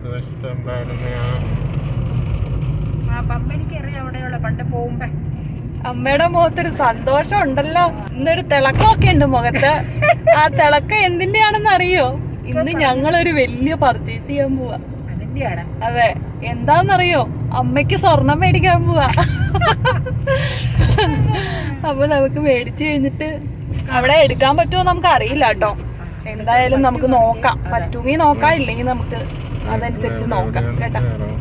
വശത്തുണ്ടായിരുന്ന ആ ആ പമ്പ എനിക്കറിയാം അവിടെയുള്ള പണ്ട് പോകുമ്പോ അമ്മയുടെ മുഖത്തൊരു സന്തോഷം ഉണ്ടല്ലോ ഇന്നൊരു തിളക്കമൊക്കെ ഉണ്ട് മുഖത്ത് ആ തിളക്കം എന്തിന്റെയാണെന്ന് അറിയോ ഇന്ന് ഞങ്ങളൊരു വലിയ പർച്ചേസ് ചെയ്യാൻ പോവാ അതിന്റെയാണ് അതെ എന്താന്നറിയോ അമ്മയ്ക്ക് സ്വർണം മേടിക്കാൻ പോവാ അപ്പൊ നമുക്ക് മേടിച്ചു കഴിഞ്ഞിട്ട് അവിടെ എടുക്കാൻ പറ്റുമോ നമുക്ക് അറിയില്ല കേട്ടോ എന്തായാലും നമുക്ക് നോക്കാം പറ്റുമെങ്കിൽ നോക്കാം ഇല്ലെങ്കിൽ നമുക്ക് അതനുസരിച്ച് നോക്കാം കേട്ടോ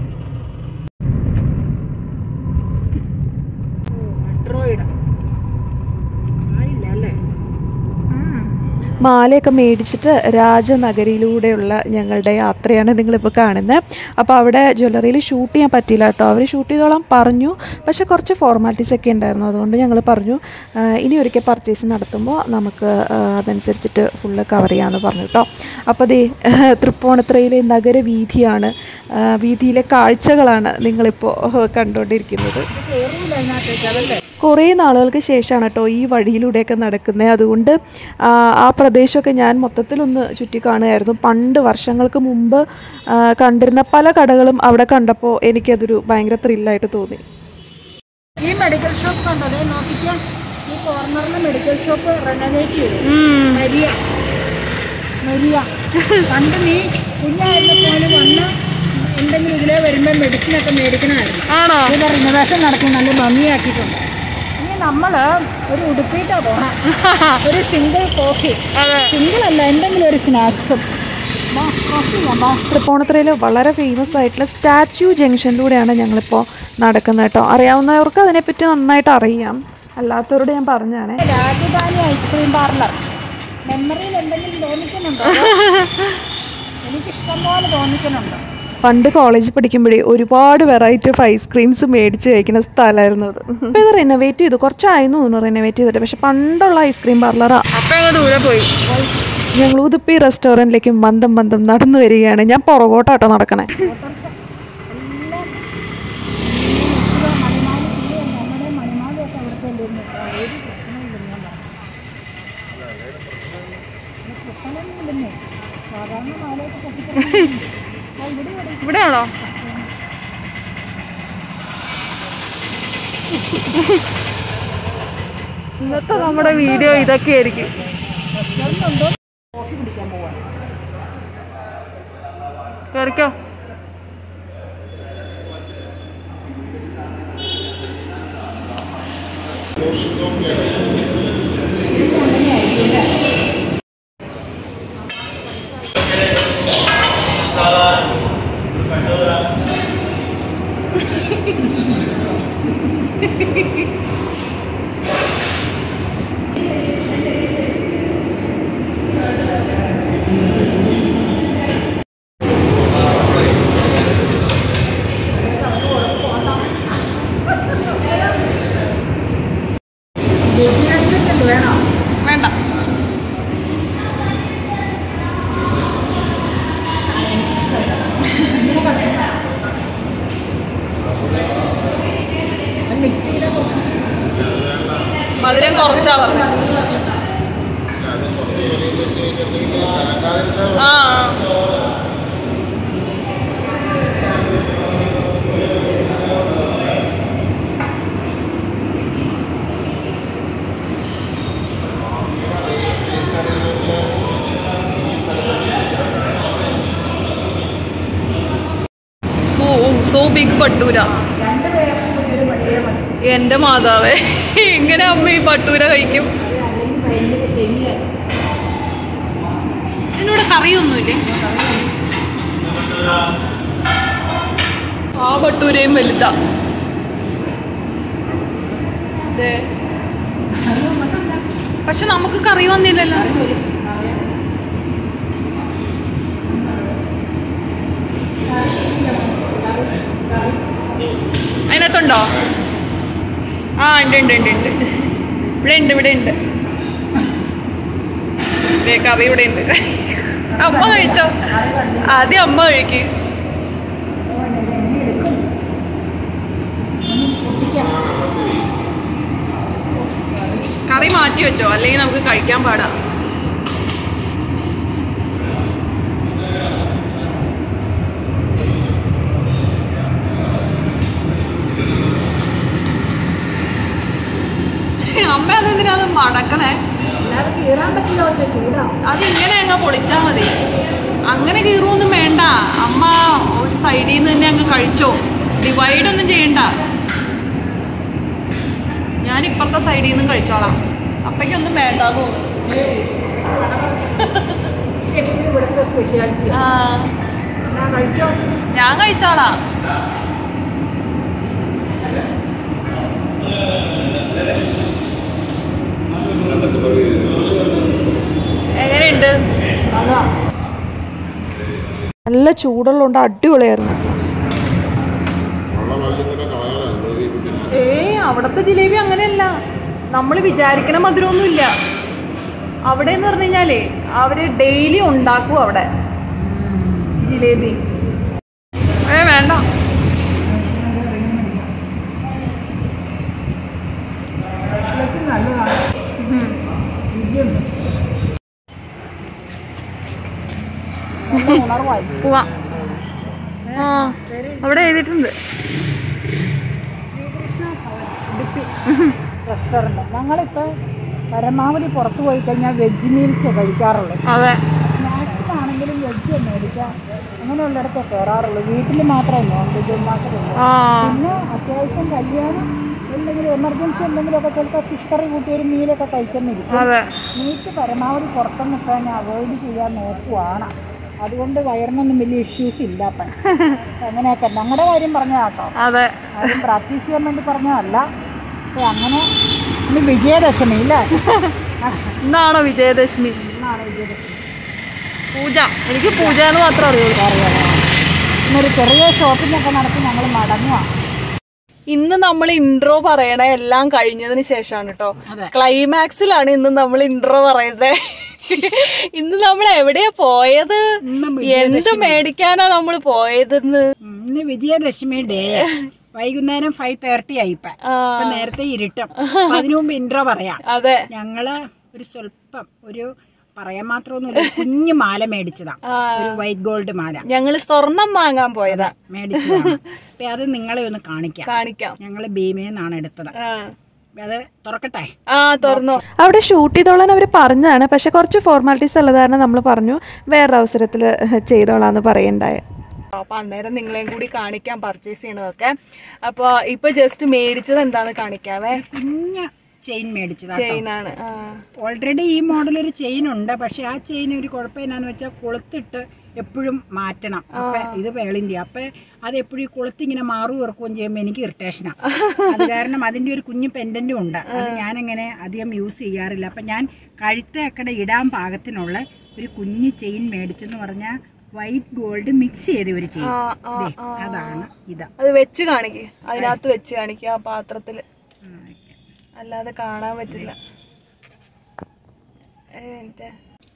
മെട്രോയുടെ ആയില്ല അല്ലേ മാലയൊക്കെ മേടിച്ചിട്ട് രാജനഗരിയിലൂടെയുള്ള ഞങ്ങളുടെ യാത്രയാണ് നിങ്ങളിപ്പോൾ കാണുന്നത് അപ്പോൾ അവിടെ ജ്വല്ലറിയിൽ ഷൂട്ട് ചെയ്യാൻ പറ്റിയില്ല കേട്ടോ അവർ ഷൂട്ട് ചെയ്തോളാം പറഞ്ഞു പക്ഷേ കുറച്ച് ഫോർമാലിറ്റീസ് ഒക്കെ ഉണ്ടായിരുന്നു അതുകൊണ്ട് ഞങ്ങൾ പറഞ്ഞു "ആ, ഇനി ഒരിക്കൽ പർച്ചേസ് നടത്തുമ്പോൾ നമുക്ക് ആ, അതനുസരിച്ചിട്ട് ഫുള്ള് കവർ ചെയ്യാമെന്ന് പറഞ്ഞു കേട്ടോ അപ്പോൾ ദേ തൃപ്പൂണിത്തുറയിലെ നഗരവീഥിയാണ് ആ, വീഥിയിലെ കാഴ്ചകളാണ് നിങ്ങളിപ്പോൾ കണ്ടുകൊണ്ടിരിക്കുന്നത് കേറൂല അതിനകത്തേക്ക് അതല്ലേ കുറേ നാളുകൾക്ക് ശേഷമാണ് കേട്ടോ ഈ വഴിയിലൂടെയൊക്കെ നടക്കുന്നത് അതുകൊണ്ട് ആ, ആ പ്രദേശമൊക്കെ ഞാൻ മൊത്തത്തിലൊന്ന് ചുറ്റി കാണുകയായിരുന്നു പണ്ട് വർഷങ്ങൾക്ക് മുമ്പ് ആ, കണ്ടിരുന്ന പല കടകളും അവിടെ കണ്ടപ്പോൾ എനിക്കതൊരു ഭയങ്കര ത്രില്ലായിട്ട് തോന്നി ഈ മെഡിക്കൽ ഷോപ്പ് കണ്ടോ ദേ നോക്കിക്കോ ഈ കോർണറിൽ മെഡിക്കൽ ഷോപ്പ് റെനോവേറ്റ് ചെയ്തു മരിയ മരിയ പണ്ട് നീ കുഞ്ഞായിരുന്നപ്പോൾ വന്ന് എന്തെങ്കിലും ഇതിലെ വരുമ്പോൾ മെഡിസിൻ ഒക്കെ മേടിക്കണമായിരുന്നു ആണോ ഇത് റിനോവേഷൻ നടത്തി നല്ല ഭംഗിയാക്കിയിട്ടുണ്ട് ഇനി നമ്മൾ ഒരു ഉടുപ്പിട്ടോ പോണം ഒരു സിംഗിൾ കോഫി സിംഗിൾ അല്ല എന്തെങ്കിലും ഒരു സ്നാക്സും കോഫി വാ തൃപ്പൂണിത്തുറയിൽ വളരെ ഫേമസ് ആയിട്ടുള്ള സ്റ്റാച്യു ജംഗ്ഷനിലൂടെയാണ് ഞങ്ങളിപ്പോൾ നടക്കുന്നത് കേട്ടോ അറിയാവുന്നവർക്ക് അതിനെപ്പറ്റി നന്നായിട്ട് അറിയാം അല്ലാത്തവരോട് ഞാൻ പറഞ്ഞാണേ രാജധാനി ഐസ്ക്രീം പാർലർ മെമ്മറിയിൽ എന്തെങ്കിലും തോന്നിക്കുന്നുണ്ടോ എനിക്കിഷ്ടം പോലെ തോന്നിക്കുന്നുണ്ട് പണ്ട് കോളേജിൽ പഠിക്കുമ്പോഴേ ഒരുപാട് വെറൈറ്റി ഓഫ് ഐസ്ക്രീംസ് മേടിച്ച് കഴിക്കുന്ന സ്ഥലമായിരുന്നു അത് ഇപ്പം ഇത് റിനോവേറ്റ് ചെയ്തു കുറച്ചായിരുന്നു തോന്നുന്നു റിനോവേറ്റ് ചെയ്തിട്ട് പക്ഷെ പണ്ടുള്ള ഐസ്ക്രീം പാർലറാ അപ്പൊ അങ്ങ് ദൂരെ പോയി ഞങ്ങൾ ഉതുപ്പി റെസ്റ്റോറൻറ്റിലേക്ക് മന്ദം മന്ദം നടന്നു വരികയാണ് ഞാൻ പുറകോട്ടാട്ടോ നടക്കണേ നമ്മുടെ മണിമാലൊക്കെ അവിടുത്തെ അല്ലായിരുന്നു. ഒരു പ്രശ്നമില്ലെന്ന് ഞാൻ പറഞ്ഞു. പ്രശ്നമൊന്നുമില്ലെന്നേ. സാധാരണ മാലയൊക്കെ പൊട്ടിക്കണം ഇവിടെയാണോ ഇന്നത്തെ നമ്മുടെ വീഡിയോ ഇതൊക്കെ ആയിരിക്കും കേറിക്കോ വേണ്ട മധുരം കുറച്ചാ പറഞ്ഞത് ആ ആ. സോ സോ ബിഗ് പട്ടൂര എന്റെ മാതാവേ എങ്ങനെ അമ്മ ഈ പട്ടൂര കഴിക്കും ഇതിനോട് കറിയൊന്നുമില്ലേ ആ പട്ടൂരയും വലുതാ ദേ. പക്ഷെ നമുക്ക് കറി വന്നില്ലല്ലോ അതിനകത്തുണ്ടോ ആ ഉണ്ട് ഉണ്ട് ഉണ്ട് ഉണ്ട് ഇവിടെ ഉണ്ട് ഇവിടെ ഉണ്ട് ദേ, കറി ഇവിടെ ഉണ്ട് അമ്മ കഴിച്ചോ ആദ്യം അമ്മ കഴിക്ക് കറി മാറ്റി വെച്ചോ അല്ലെങ്കിൽ നമുക്ക് കഴിക്കാൻ പാടാ മടക്കണേ അല്ലാതെ കീറാൻ പറ്റില്ല പക്ഷേ ചൂടാവും അതിങ്ങനെ അങ്ങ് പൊളിച്ചാ മതി അങ്ങനെ കീറുമൊന്നും വേണ്ട അമ്മ ഒരു സൈഡിൽ നിന്ന് തന്നെ അങ്ങ് കഴിച്ചോ ഡിവൈഡ് ഒന്നും ചെയ്യണ്ട ഞാൻ ഇപ്പുറത്തെ സൈഡിൽ നിന്നും കഴിച്ചോളാം അപ്പയ്ക്കൊന്നും വേണ്ടാന്ന് തോന്നുന്നു എപ്പോഴും ഇവിടുത്തെ സ്പെഷ്യാലിറ്റി ആ, ഞാൻ കഴിച്ചോ ഞാൻ കഴിച്ചോളാം എങ്ങനെയുണ്ട് അതാ നല്ല ചൂടുള്ളതുകൊണ്ട് അടിപൊളിയായിരുന്നു ഏയ് അവിടത്തെ ജിലേബി അങ്ങനെയല്ല നമ്മൾ വിചാരിക്കണ മധുരമൊന്നുമില്ല അവിടെ എന്ന് പറഞ്ഞു കഴിഞ്ഞാലേ അവര് ഡെയിലി ഉണ്ടാക്കും അവിടെ ജിലേബി ഏ വേണ്ട ഇതൊക്കെ നല്ലതാണ് ഉം. രുചിയുണ്ട് നല്ല ഉണർവായി പോവാം ആ അവിടെ എഴുതിയിട്ടുണ്ട് റെസ്റ്റോറൻറ്റ് ഞങ്ങളിപ്പോൾ പരമാവധി പുറത്ത് പോയി കഴിഞ്ഞാൽ വെജ് മീൽസ് കഴിക്കാറുള്ളൂ അതെ സ്നാക്സിനാണെങ്കിലും വെജ് മേടിക്കാം അങ്ങനെയുള്ളിടത്തേ കയറാറുള്ളൂ വീട്ടിൽ മാത്രമേ നോൺ വെജ് മാത്രമേ ആ പിന്നെ അത്യാവശ്യം കല്യാണം എന്തെങ്കിലും എമർജൻസി എന്തെങ്കിലുമൊക്കെ ചിലപ്പോൾ ഫിഷ് കറി കൂട്ടി ഒരു മീലൊക്കെ കഴിച്ചെന്നിരിക്കും അതെ മീറ്റ് പരമാവധി പുറത്തുനിന്നൊക്കെ ഞാൻ അവോയ്ഡ് ചെയ്യാൻ നോക്കുവാണ് അതുകൊണ്ട് വയറിനൊന്നും വലിയ ഇഷ്യൂസ് ഇല്ല അപ്പം അങ്ങനെയൊക്കെ ഞങ്ങളുടെ കാര്യം പറഞ്ഞതാ കേട്ടോ അതെ ആരും പ്രാക്ടീസ് ചെയ്യാൻ വേണ്ടി പറഞ്ഞതല്ല അപ്പോൾ അങ്ങനെ ഇനി വിജയദശമി ഇല്ലേ ഇന്നാണോ വിജയദശമി എന്നാണ് വിജയദശമി പൂജ എനിക്ക് പൂജ എന്ന് മാത്രം അറിയുള്ളൂ അറിയാം ഇന്നൊരു ചെറിയ ഷോപ്പിംഗ് ഒക്കെ നടത്തി ഞങ്ങൾ മടങ്ങുക ഇന്ന് നമ്മൾ ഇൻട്രോ പറയണ എല്ലാം കഴിഞ്ഞതിന് ശേഷമാണ് കേട്ടോ അതെ. ക്ലൈമാക്സിലാണ് ഇന്ന് നമ്മൾ ഇൻട്രോ പറയുന്നത് ഇന്ന് നമ്മൾ എവിടെയാ പോയത് ഇന്ന് എന്ത് മേടിക്കാനാ നമ്മൾ പോയതെന്ന് ഉം, ഇന്ന് വിജയദശമി ഡേ വൈകുന്നേരം ഫൈവ് തേർട്ടി ആയിപ്പോ ആ, ഇപ്പൊ നേരത്തെ ഇരുട്ടും അപ്പൊ അതിനു മുമ്പ് ഇൻട്രോ പറയാം അതെ ഞങ്ങള് ഒരു സ്വല്പം ഒരു പറയാൻ മാത്രമൊന്നുമില്ല ഒരു കുഞ്ഞു മാല മേടിച്ചതാ ആ. ഒരു വൈറ്റ് ഗോൾഡ് മാല ഞങ്ങള് സ്വർണം വാങ്ങാൻ പോയതാ മേടിച്ചതാണ് അപ്പൊ അത് നിങ്ങളെ ഒന്ന് കാണിക്കാം കാണിക്കാം ഞങ്ങള് ഭീമയെന്നാണ് എടുത്തത് ആ. അത് തുറക്കട്ടെ ആ തുറന്നു അവിടെ ഷൂട്ട് ചെയ്തോളാൻ അവർ പറഞ്ഞതാണ് പക്ഷെ കുറച്ച് ഫോർമാലിറ്റീസ് ഉള്ളത് കാരണം നമ്മൾ പറഞ്ഞു വേറൊരു അവസരത്തിൽ ചെയ്തോളാന്ന് പറയണ്ടായ അപ്പൊ അന്നേരം നിങ്ങളെയും കൂടി കാണിക്കാം പർച്ചേസ് ചെയ്യണതൊക്കെ അപ്പൊ ഇപ്പൊ ജസ്റ്റ് മേടിച്ചത് എന്താന്ന് കാണിക്കാവേ കുഞ്ഞ ചെയിൻ മേടിച്ചതാ ചെയിനാണ് ആ. ഓൾറെഡി ഈ മോഡൽ ഒരു ചെയിൻ ഉണ്ട് പക്ഷെ ആ ചെയിൻ ഒരു കുഴപ്പം എന്നാന്ന് വെച്ചാൽ കൊളുത്തിട്ട് എപ്പോഴും മാറ്റണം അപ്പൊ ഇത് പേളിന്റെ അപ്പൊ അത് എപ്പോഴും ഈ കൊളുത്ത് ഇങ്ങനെ മാറും ഇറക്കുകയും ചെയ്യുമ്പോൾ എനിക്ക് ഇറിറ്റേഷനാണ് അത് കാരണം അതിന്റെ ഒരു കുഞ്ഞു പെൻഡന്റും ഉണ്ട് അത് ഞാനങ്ങനെ അധികം യൂസ് ചെയ്യാറില്ല അപ്പൊ ഞാൻ കഴുത്തേക്കടെ ഇടാൻ പാകത്തിനുള്ള ഒരു കുഞ്ഞു ചെയിൻ മേടിച്ചെന്ന് പറഞ്ഞാൽ വൈറ്റ് ഗോൾഡ് മിക്സ് ചെയ്ത ഒരു ചെയിൻ ആ, ആ, ദേ, ആ. അതാണ് ഇത് അത് വെച്ച് കാണിക്ക് അതിനകത്ത് വെച്ച് കാണിക്കുക ആ പാത്രത്തില് അല്ലാതെ കാണാൻ പറ്റില്ല ഒരു മിനിറ്റ്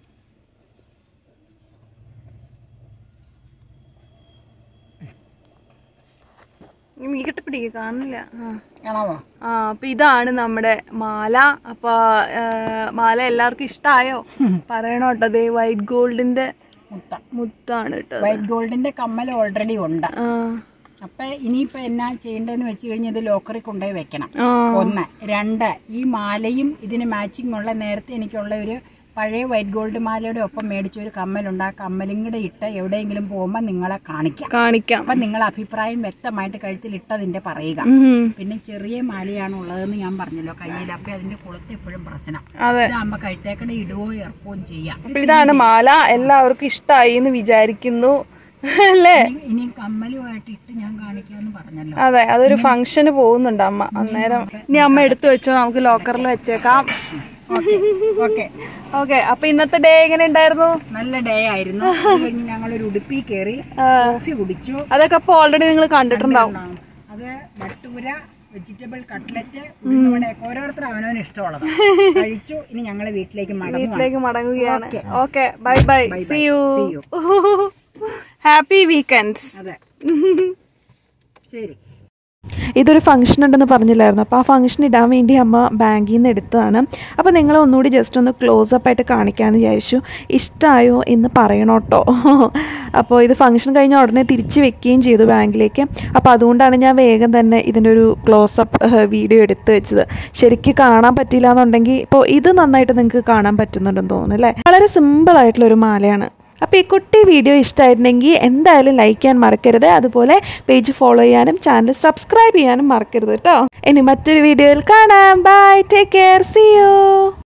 മീക്കിട്ട് പിടിക്കുക കാണില്ല ആ കാണാമോ ആ അപ്പൊ ഇതാണ് നമ്മുടെ മാല അപ്പൊ ആ, മാല എല്ലാവർക്കും ഇഷ്ടായോ പറയണോ കേട്ടോ ദേ വൈറ്റ് ഗോൾഡിന്റെ മുത്ത മുത്താണ് കേട്ടോ വൈറ്റ് ഗോൾഡിന്റെ കമ്മൽ ഓൾറെഡി ഉണ്ട് ആ അപ്പൊ ഇനിയിപ്പോ എന്നാ ചെയ്യേണ്ടതെന്ന് വെച്ച് കഴിഞ്ഞാൽ ഇത് ലോക്കറിൽ കൊണ്ടുപോയി വെക്കണം ആ ഒന്ന് രണ്ട് ഈ മാലയും ഇതിന് മാച്ചിങ് ഉള്ള നേരത്തെ എനിക്കുള്ള ഒരു പഴയ വൈറ്റ് ഗോൾഡ് മാലയുടെ ഒപ്പം മേടിച്ച ഒരു കമ്മലുണ്ട് ആ കമ്മലും കൂടെ ഇട്ട് എവിടെയെങ്കിലും പോകുമ്പോൾ നിങ്ങളെ കാണിക്കാം കാണിക്കാം അപ്പൊ നിങ്ങളെ അഭിപ്രായം വ്യക്തമായിട്ട് കഴുത്തിൽ ഇട്ടതിന്റെ പറയുക ഉം. പിന്നെ ചെറിയ മാലയാണ് ഉള്ളതെന്ന് ഞാൻ പറഞ്ഞല്ലോ കയ്യിൽ അപ്പൊ അതിന്റെ കുളത്ത് എപ്പോഴും പ്രശ്നം അതെ ഇതാകുമ്പോ കഴുത്തേക്കടെ ഇടുകയോ ഇറക്കുകയും ചെയ്യാം അപ്പൊ ഇതാണ് മാല എല്ലാവർക്കും ഇഷ്ടായി എന്ന് വിചാരിക്കുന്നു അല്ലേ ഇനി- ഇനി കമ്മലുമായിട്ട് ഇട്ട് ഞാൻ കാണിക്കാന്ന് പറഞ്ഞല്ലോ അതെ അതൊരു ഫംഗ്ഷന് പോകുന്നുണ്ട് അമ്മ അന്നേരം ഇനി അമ്മ എടുത്തു വെച്ചോ നമുക്ക് ലോക്കറിൽ വെച്ചേക്കാം ഓക്കെ ഓക്കെ ഓക്കെ അപ്പൊ ഇന്നത്തെ ഡേ എങ്ങനെ ഉണ്ടായിരുന്നു നല്ല ഡേ ആയിരുന്നു അത് കഴിഞ്ഞ് ഞങ്ങൾ ഒരു ഉടുപ്പി കയറി കോഫി കുടിച്ചു അതൊക്കെ അപ്പൊ ഓൾറെഡി നിങ്ങൾ കണ്ടിട്ടുണ്ടാവും അത് ഭട്ടൂര വെജിറ്റബിൾ കട്ട്ലറ്റ് ഉഴുന്നുവടയൊക്കെ ഓരോരുത്തർ അവനവന് ഇഷ്ടമുള്ളത് കഴിച്ചു ഇനി ഞങ്ങൾ വീട്ടിലേക്ക് മടങ്ങും വീട്ടിലേക്ക് മടങ്ങുകയാണ് okay bye bye see you See you. Happy weekends അതെ ശരി ഇതൊരു ഫംഗ്ഷൻ ഉണ്ടെന്ന് പറഞ്ഞില്ലായിരുന്നു അപ്പോൾ ആ ഫംഗ്ഷൻ ഇടാൻ വേണ്ടി അമ്മ ബാങ്കിൽ നിന്ന് എടുത്തതാണ് അപ്പോൾ നിങ്ങൾ ഒന്നുകൂടി ജസ്റ്റ് ഒന്ന് ക്ലോസ് അപ്പ് ആയിട്ട് കാണിക്കാമെന്ന് വിചാരിച്ചു ഇഷ്ടമായോ എന്ന് പറയണം കേട്ടോ അപ്പോൾ ഇത് ഫംഗ്ഷൻ കഴിഞ്ഞ ഉടനെ തിരിച്ച് വെക്കുകയും ചെയ്തു ബാങ്കിലേക്ക് അപ്പോൾ അതുകൊണ്ടാണ് ഞാൻ വേഗം തന്നെ ഇതിൻ്റെ ഒരു ക്ലോസ് അപ്പ് വീഡിയോ എടുത്ത് വെച്ചത് ശരിക്കും കാണാൻ പറ്റില്ല എന്നുണ്ടെങ്കിൽ ഇപ്പോൾ ഇത് നന്നായിട്ട് നിങ്ങൾക്ക് കാണാൻ പറ്റുന്നുണ്ടെന്ന് തോന്നുന്നു അല്ലേ വളരെ സിമ്പിൾ ആയിട്ടുള്ളൊരു മാലയാണ് അപ്പോൾ ഈ കുട്ടി വീഡിയോ ഇഷ്ടമായിട്ടുണ്ടെങ്കിൽ എന്തായാലും ലൈക്ക് ചെയ്യാൻ മറക്കരുത് അതുപോലെ പേജ് ഫോളോ ചെയ്യാനും ചാനൽ സബ്സ്ക്രൈബ് ചെയ്യാനും മറക്കരുത് കേട്ടോ ഇനി മറ്റൊരു വീഡിയോയിൽ കാണാം bye take care see U